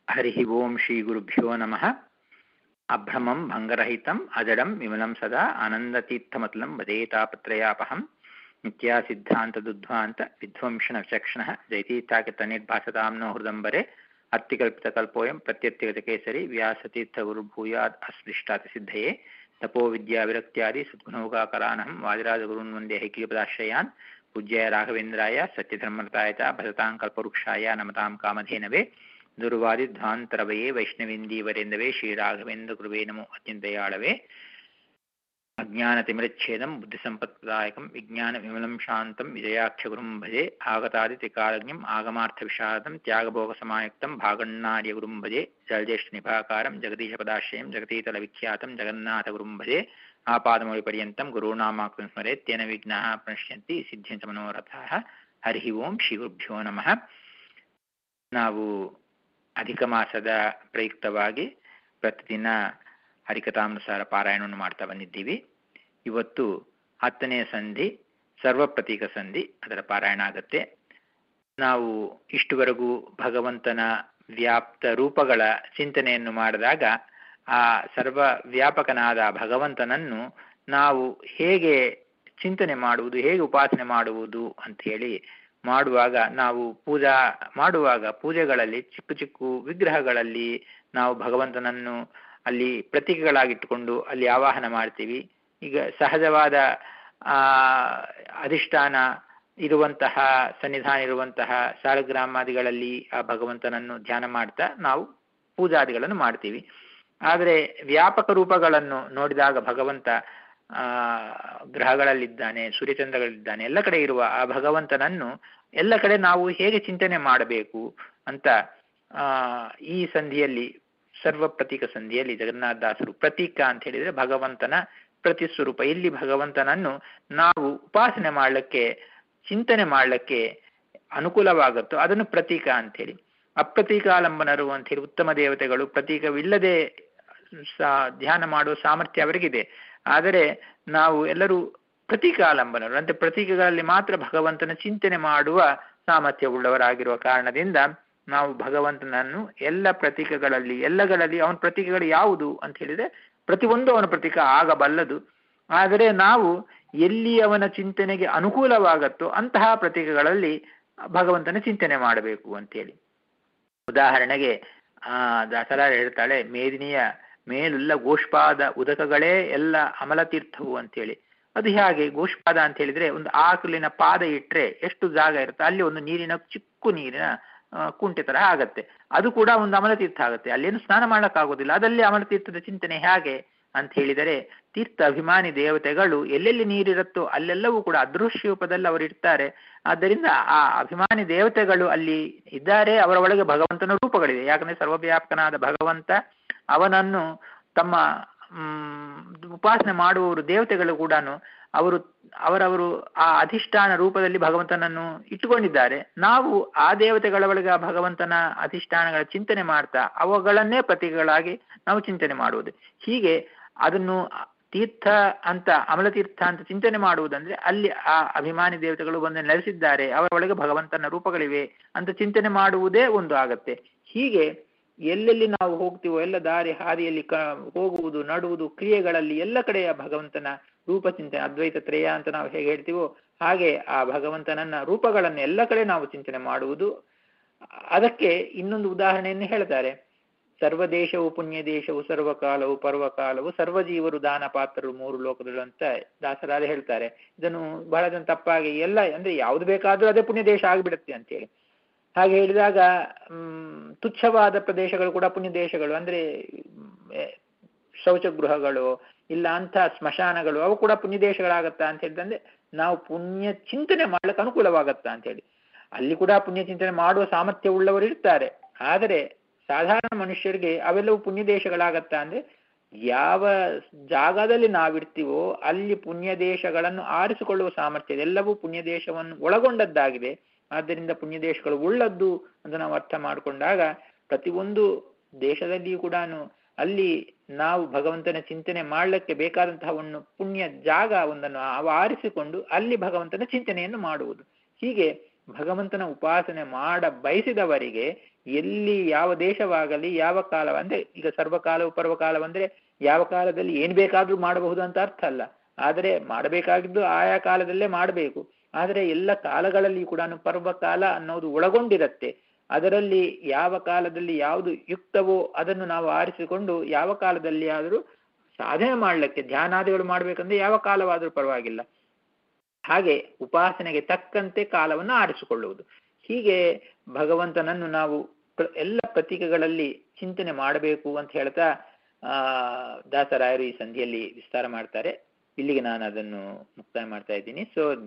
हरिः ओं श्रीगुरुभ्यो नमः अभ्रमं भङ्गरहितम् अजडं विमलं सदा आनन्दतीर्थमतुलं वदेतापत्रयापहं नित्यासिद्धान्तदुद्ध्वान्त विध्वंसनविचक्षणः जयतीर्थाकितनिर्भासतां नो हृदम्बरे अत्तिकल्पितकल्पोऽयं प्रत्यर्तिगतकेसरी व्यासतीर्थगुरुर्भूयात् अस्पृष्टातिसिद्धये तपो विद्याविरक्त्यादि सद्गुणौकाकरानहं वादिराजगुरून् वन्दे हैकीपदाश्रयान् पूज्याय राघवेन्द्राय सत्यधर्मरताय च भजतां कल्पवृक्षाय नमतां कामधेनवे ದುರ್ವಾದಿಧ್ವಾಂತರವಯೇ ವೈಷ್ಣವೇಂದೀವರೆಂದವೇ ಶ್ರೀರಾಘವೇಂದ್ರ ನಮೋ ಅತ್ಯಂತಯಾಳವೇ ಅಜ್ಞಾನತಿಮಿರಚ್ಛೇದಂ ಬುದ್ಧಿಸಂಪತ್ಪ್ರದಾಯಕಂ ವಿಜ್ಞಾನ ವಿಮಲಂ ಶಾಂತಂ ವಿಜಯಾಕ್ಷಗುರುಂ ಭಜೆ ಆಗತಾದಿತ್ರಿಕಾರಜ್ಞಂ ಆಗಮಾರ್ಥವಿಷಾದಂ ತ್ಯಾಗಭೋಗಸಮಾಯುಕ್ತಂ ಭಾಗಣ್ಣಾರ್ಯಗುರುಂ ಭಜೆ ಜಲಜ್ಯೇಷ್ಠನಿಭಾಕಾರಂ ಜಗದೀಶಪದಾಶ್ರಯಂ ಜಗತೀತಲವಿಖ್ಯಾತಂ ಜಗನ್ನಾಥಗುರುಂ ಭಜೆ ಆಪಾದಮೌಳಿಪರ್ಯಂతం ಗುರುಣಾಮಾಕೃಂ ಸ್ಮರೆ ತೇನ ವಿಘ್ನಾಃ ಪ್ರಣಶ್ಯಂತಿ ಸಿದ್ಧ್ಯಂತ ಮನೋರಥಾಃ ಹರಿ ಓಂ ಶ್ರೀಗುರುಭ್ಯೋ ನಮಃ ನಾವು ಅಧಿಕ ಮಾಸದ ಪ್ರಯುಕ್ತವಾಗಿ ಪ್ರತಿದಿನ ಹರಿಕಥಾನುಸಾರ ಪಾರಾಯಣವನ್ನು ಮಾಡ್ತಾ ಬಂದಿದ್ದೀವಿ ಇವತ್ತು ಹತ್ತನೇ ಸಂಧಿ ಸರ್ವ ಪ್ರತೀಕ ಸಂಧಿ ಅದರ ಪಾರಾಯಣ ಆಗತ್ತೆ ನಾವು ಇಷ್ಟುವರೆಗೂ ಭಗವಂತನ ವ್ಯಾಪ್ತ ರೂಪಗಳ ಚಿಂತನೆಯನ್ನು ಮಾಡಿದಾಗ ಆ ಸರ್ವ ವ್ಯಾಪಕನಾದ ಭಗವಂತನನ್ನು ನಾವು ಹೇಗೆ ಚಿಂತನೆ ಮಾಡುವುದು ಹೇಗೆ ಉಪಾಸನೆ ಮಾಡುವುದು ಅಂತ ಹೇಳಿ ಮಾಡುವಾಗ ನಾವು ಪೂಜಾ ಮಾಡುವಾಗ ಪೂಜೆಗಳಲ್ಲಿ ಚಿಕ್ಕ ಚಿಕ್ಕ ವಿಗ್ರಹಗಳಲ್ಲಿ ನಾವು ಭಗವಂತನನ್ನು ಅಲ್ಲಿ ಪ್ರತೀಕಗಳಾಗಿಟ್ಟುಕೊಂಡು ಅಲ್ಲಿ ಆವಾಹನ ಮಾಡ್ತೀವಿ ಈಗ ಸಹಜವಾದ ಆ ಅಧಿಷ್ಠಾನ ಇರುವಂತಹ ಸನ್ನಿಧಾನ ಇರುವಂತಹ ಸಾಲಗ್ರಾಮಾದಿಗಳಲ್ಲಿ ಆ ಭಗವಂತನನ್ನು ಧ್ಯಾನ ಮಾಡ್ತಾ ನಾವು ಪೂಜಾದಿಗಳನ್ನು ಮಾಡ್ತೀವಿ ಆದರೆ ವ್ಯಾಪಕ ರೂಪಗಳನ್ನು ನೋಡಿದಾಗ ಭಗವಂತ ಆ ಗ್ರಹಗಳಲ್ಲಿದ್ದಾನೆ ಸೂರ್ಯಚಂದ್ರಗಳಿದ್ದಾನೆ ಎಲ್ಲ ಕಡೆ ಇರುವ ಆ ಭಗವಂತನನ್ನು ಎಲ್ಲ ಕಡೆ ನಾವು ಹೇಗೆ ಚಿಂತನೆ ಮಾಡಬೇಕು ಅಂತ ಆ ಈ ಸಂಧಿಯಲ್ಲಿ ಸರ್ವ ಪ್ರತೀಕ ಸಂಧಿಯಲ್ಲಿ ಜಗನ್ನಾಥದಾಸರು ಪ್ರತೀಕ ಅಂತ ಹೇಳಿದ್ರೆ ಭಗವಂತನ ಪ್ರತಿಸ್ವರೂಪ ಇಲ್ಲಿ ಭಗವಂತನನ್ನು ನಾವು ಉಪಾಸನೆ ಮಾಡಲಿಕ್ಕೆ ಚಿಂತನೆ ಮಾಡಲಿಕ್ಕೆ ಅನುಕೂಲವಾಗುತ್ತೋ ಅದನ್ನು ಪ್ರತೀಕ ಅಂತೇಳಿ ಅಪ್ರತೀಕಾಲಂಬನರು ಅಂತ ಹೇಳಿ ಉತ್ತಮ ದೇವತೆಗಳು ಪ್ರತೀಕವಿಲ್ಲದೆ ಧ್ಯಾನ ಮಾಡುವ ಸಾಮರ್ಥ್ಯ ಅವರಿಗಿದೆ ಆದರೆ ನಾವು ಎಲ್ಲರೂ ಪ್ರತೀಕಾಲಂಬನರು ಅಂದ್ರೆ ಪ್ರತೀಕಗಳಲ್ಲಿ ಮಾತ್ರ ಭಗವಂತನ ಚಿಂತನೆ ಮಾಡುವ ಸಾಮರ್ಥ್ಯ ಉಳ್ಳವರಾಗಿರುವ ಕಾರಣದಿಂದ ನಾವು ಭಗವಂತನನ್ನು ಎಲ್ಲ ಪ್ರತೀಕಗಳಲ್ಲಿ ಎಲ್ಲಗಳಲ್ಲಿ ಅವನ ಪ್ರತೀಕಗಳು ಯಾವುದು ಅಂತ ಹೇಳಿದ್ರೆ ಪ್ರತಿಯೊಂದು ಅವನ ಪ್ರತೀಕ ಆಗಬಲ್ಲದು ಆದರೆ ನಾವು ಎಲ್ಲಿ ಅವನ ಚಿಂತನೆಗೆ ಅನುಕೂಲವಾಗತ್ತೋ ಅಂತಹ ಪ್ರತೀಕಗಳಲ್ಲಿ ಭಗವಂತನ ಚಿಂತನೆ ಮಾಡಬೇಕು ಅಂತೇಳಿ ಉದಾಹರಣೆಗೆ ಆ ದಾಸರಾಯ ಹೇಳ್ತಾಳೆ ಮೇದಿನಿಯ ಮೇಲುಲ್ಲ ಗೋಷ್ಪಾದ ಉದಕಗಳೇ ಎಲ್ಲ ಅಮಲತೀರ್ಥವು ಅಂತೇಳಿ ಅದು ಹೇಗೆ ಗೋಷ್ಪಾದ ಅಂತ ಹೇಳಿದ್ರೆ ಒಂದು ಆಕಲಿನ ಪಾದ ಇಟ್ರೆ ಎಷ್ಟು ಜಾಗ ಇರುತ್ತೆ ಅಲ್ಲಿ ಒಂದು ನೀರಿನ ಚಿಕ್ಕ ನೀರಿನ ಕುಂಟೆ ತರ ಆಗತ್ತೆ ಅದು ಕೂಡ ಒಂದು ಅಮಲತೀರ್ಥ ಆಗುತ್ತೆ ಅಲ್ಲೇನು ಸ್ನಾನ ಮಾಡಕ್ಕಾಗೋದಿಲ್ಲ ಅದಲ್ಲಿ ಅಮಲತೀರ್ಥದ ಚಿಂತನೆ ಹೇಗೆ ಅಂತ ಹೇಳಿದರೆ ತೀರ್ಥ ಅಭಿಮಾನಿ ದೇವತೆಗಳು ಎಲ್ಲೆಲ್ಲಿ ನೀರಿರುತ್ತೋ ಅಲ್ಲೆಲ್ಲವೂ ಕೂಡ ಅದೃಶ್ಯ ರೂಪದಲ್ಲಿ ಅವರು ಇರ್ತಾರೆ ಆದ್ದರಿಂದ ಆ ಅಭಿಮಾನಿ ದೇವತೆಗಳು ಅಲ್ಲಿ ಇದ್ದಾರೆ ಅವರ ಒಳಗೆ ಭಗವಂತನ ರೂಪಗಳಿವೆ ಯಾಕಂದ್ರೆ ಸರ್ವವ್ಯಾಪಕನಾದ ಭಗವಂತ ಅವನನ್ನು ತಮ್ಮ ಉಪಾಸನೆ ಮಾಡುವವರು ದೇವತೆಗಳು ಕೂಡ ಅವರು ಅವರವರು ಆ ಅಧಿಷ್ಠಾನ ರೂಪದಲ್ಲಿ ಭಗವಂತನನ್ನು ಇಟ್ಟುಕೊಂಡಿದ್ದಾರೆ ನಾವು ಆ ದೇವತೆಗಳ ಒಳಗೆ ಆ ಭಗವಂತನ ಅಧಿಷ್ಠಾನಗಳ ಚಿಂತನೆ ಮಾಡ್ತಾ ಅವುಗಳನ್ನೇ ಪ್ರತೀಕಗಳಾಗಿ ನಾವು ಚಿಂತನೆ ಮಾಡುವುದು ಹೀಗೆ ಅದನ್ನು ತೀರ್ಥ ಅಂತ ಅಮಲತೀರ್ಥ ಅಂತ ಚಿಂತನೆ ಮಾಡುವುದಂದ್ರೆ ಅಲ್ಲಿ ಆ ಅಭಿಮಾನಿ ದೇವತೆಗಳು ಬಂದು ನೆಲೆಸಿದ್ದಾರೆ ಅವರ ಒಳಗೆ ಭಗವಂತನ ರೂಪಗಳಿವೆ ಅಂತ ಚಿಂತನೆ ಮಾಡುವುದೇ ಒಂದು ಆಗತ್ತೆ ಹೀಗೆ ಎಲ್ಲೆಲ್ಲಿ ನಾವು ಹೋಗ್ತೀವೋ ಎಲ್ಲ ದಾರಿ ಹಾದಿಯಲ್ಲಿ ಕ ಹೋಗುವುದು ನಡುವುದು ಕ್ರಿಯೆಗಳಲ್ಲಿ ಎಲ್ಲ ಕಡೆಯ ಭಗವಂತನ ರೂಪ ಚಿಂತನೆ ಅದ್ವೈತ ತ್ರಯ ಅಂತ ನಾವು ಹೇಗೆ ಹೇಳ್ತೀವೋ ಹಾಗೆ ಆ ಭಗವಂತನನ್ನ ರೂಪಗಳನ್ನು ಎಲ್ಲ ಕಡೆ ನಾವು ಚಿಂತನೆ ಮಾಡುವುದು ಅದಕ್ಕೆ ಇನ್ನೊಂದು ಉದಾಹರಣೆಯನ್ನು ಹೇಳ್ತಾರೆ ಸರ್ವ ದೇಶವು ಪುಣ್ಯ ದೇಶವು ಸರ್ವಕಾಲವು ಪರ್ವಕಾಲವು ಸರ್ವಜೀವರು ದಾನ ಪಾತ್ರರು ಮೂರು ಲೋಕಗಳು ಅಂತ ದಾಸರಾದ ಹೇಳ್ತಾರೆ ಇದನ್ನು ಬಹಳ ಜನ ತಪ್ಪಾಗಿ ಎಲ್ಲ ಅಂದ್ರೆ ಯಾವ್ದು ಬೇಕಾದ್ರೂ ಅದೇ ಪುಣ್ಯ ದೇಶ ಆಗಿಬಿಡುತ್ತೆ ಅಂತೇಳಿ ಹಾಗೆ ಹೇಳಿದಾಗ ಹ್ಮ್ ತುಚ್ಛವಾದ ಪ್ರದೇಶಗಳು ಕೂಡ ಪುಣ್ಯ ದೇಶಗಳು ಅಂದ್ರೆ ಶೌಚಗೃಹಗಳು ಇಲ್ಲ ಅಂತ ಸ್ಮಶಾನಗಳು ಅವು ಕೂಡ ಪುಣ್ಯ ದೇಶಗಳಾಗತ್ತಾ ಅಂತ ಹೇಳಿದ್ರೆ ನಾವು ಪುಣ್ಯ ಚಿಂತನೆ ಮಾಡ್ಲಿಕ್ಕೆ ಅನುಕೂಲವಾಗತ್ತಾ ಅಂತ ಹೇಳಿ ಅಲ್ಲಿ ಕೂಡ ಪುಣ್ಯ ಚಿಂತನೆ ಮಾಡುವ ಸಾಮರ್ಥ್ಯ ಉಳ್ಳವರು ಇರ್ತಾರೆ ಆದರೆ ಸಾಧಾರಣ ಮನುಷ್ಯರಿಗೆ ಅವೆಲ್ಲವೂ ಪುಣ್ಯ ದೇಶಗಳಾಗತ್ತಾ ಅಂದ್ರೆ ಯಾವ ಜಾಗದಲ್ಲಿ ನಾವಿರ್ತೀವೋ ಅಲ್ಲಿ ಪುಣ್ಯ ದೇಶಗಳನ್ನು ಆರಿಸಿಕೊಳ್ಳುವ ಸಾಮರ್ಥ್ಯ ಎಲ್ಲವೂ ಪುಣ್ಯ ದೇಶವನ್ನು ಒಳಗೊಂಡದ್ದಾಗಿದೆ ಆದ್ದರಿಂದ ಪುಣ್ಯ ದೇಶಗಳು ಉಳ್ಳದ್ದು ಅಂತ ನಾವು ಅರ್ಥ ಮಾಡಿಕೊಂಡಾಗ ಪ್ರತಿಯೊಂದು ದೇಶದಲ್ಲಿಯೂ ಕೂಡ ಅಲ್ಲಿ ನಾವು ಭಗವಂತನ ಚಿಂತನೆ ಮಾಡಲಿಕ್ಕೆ ಬೇಕಾದಂತಹ ಒಂದು ಪುಣ್ಯ ಜಾಗ ಒಂದನ್ನು ಆರಿಸಿಕೊಂಡು ಅಲ್ಲಿ ಭಗವಂತನ ಚಿಂತನೆಯನ್ನು ಮಾಡುವುದು ಹೀಗೆ ಭಗವಂತನ ಉಪಾಸನೆ ಮಾಡ ಬಯಸಿದವರಿಗೆ ಎಲ್ಲಿ ಯಾವ ದೇಶವಾಗಲಿ ಯಾವ ಕಾಲ ಅಂದ್ರೆ ಈಗ ಸರ್ವಕಾಲವು ಪರ್ವಕಾಲ ಅಂದ್ರೆ ಯಾವ ಕಾಲದಲ್ಲಿ ಏನ್ ಬೇಕಾದ್ರೂ ಮಾಡಬಹುದು ಅಂತ ಅರ್ಥ ಅಲ್ಲ ಆದರೆ ಮಾಡಬೇಕಾಗಿದ್ದು ಆಯಾ ಕಾಲದಲ್ಲೇ ಮಾಡಬೇಕು ಆದರೆ ಎಲ್ಲ ಕಾಲಗಳಲ್ಲಿ ಕೂಡ ಪರ್ವಕಾಲ ಅನ್ನೋದು ಒಳಗೊಂಡಿರತ್ತೆ ಅದರಲ್ಲಿ ಯಾವ ಕಾಲದಲ್ಲಿ ಯಾವುದು ಯುಕ್ತವೋ ಅದನ್ನು ನಾವು ಆರಿಸಿಕೊಂಡು ಯಾವ ಕಾಲದಲ್ಲಿ ಆದರೂ ಸಾಧನೆ ಮಾಡ್ಲಿಕ್ಕೆ ಧ್ಯಾನಾದಿಗಳು ಮಾಡ್ಬೇಕಂದ್ರೆ ಯಾವ ಕಾಲವಾದರೂ ಪರವಾಗಿಲ್ಲ ಹಾಗೆ ಉಪಾಸನೆಗೆ ತಕ್ಕಂತೆ ಕಾಲವನ್ನು ಆರಿಸಿಕೊಳ್ಳುವುದು ಹೀಗೆ ಭಗವಂತನನ್ನು ನಾವು ಎಲ್ಲ ಪ್ರತೀಕಗಳಲ್ಲಿ ಚಿಂತನೆ ಮಾಡಬೇಕು ಅಂತ ಹೇಳ್ತಾ ಆ ದಾಸರಾಯರು ಈ ಸಂಧಿಯಲ್ಲಿ ವಿಸ್ತಾರ ಮಾಡ್ತಾರೆ ಇಲ್ಲಿಗೆ ನಾನು ಅದನ್ನು ಮುಕ್ತಾಯ ಮಾಡ್ತಾ ಇದ್ದೀನಿ ಸೊ